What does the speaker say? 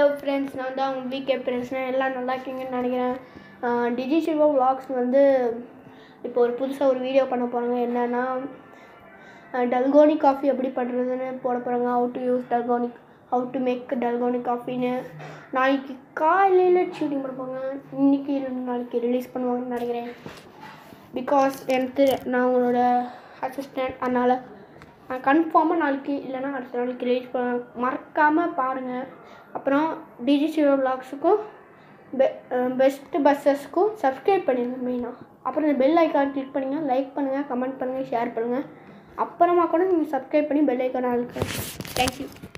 friends நான் தான் உங்கள் வீக்கே ஃப்ரெண்ட்ஸ்னால் எல்லாம் நல்லா இருக்கீங்கன்னு நினைக்கிறேன் டிஜி சிவா vlogs வந்து இப்போ ஒரு புதுசாக ஒரு வீடியோ பண்ண போகிறாங்க என்னென்னா டல்கோனி காஃபி எப்படி பண்ணுறதுன்னு போட போகிறாங்க how to use dalgona how to make dalgona காஃபின்னு நாளைக்கு காலையில் ஷூட்டிங் பண்ணுவாங்க இன்றைக்கி இல்லைன்னா நாளைக்கு ரிலீஸ் பண்ணுவாங்கன்னு நினைக்கிறேன் பிகாஸ் எனக்கு நான் உங்களோட அசிஸ்டன்ட் அதனால் நான் கன்ஃபார்மாக நாளைக்கு இல்லைன்னா அடுத்த நாளைக்கு ரிலீஸ் பண்ண மறக்காமல் பாருங்கள் அப்புறம் டிஜி சிவா விளாக்ஸுக்கும் பெ பெஸ்ட்டு பஸ்ஸஸ்க்கும் சப்ஸ்கிரைப் பண்ணிடுங்க மெயினாக அப்புறம் இந்த பெல் ஐக்கான் கிளிக் பண்ணுங்கள் லைக் பண்ணுங்கள் கமெண்ட் பண்ணுங்கள் ஷேர் பண்ணுங்கள் அப்புறமா கூட நீங்கள் சப்ஸ்கிரைப் பண்ணி பெல் ஐக்கான் அழுக்க தேங்க்யூ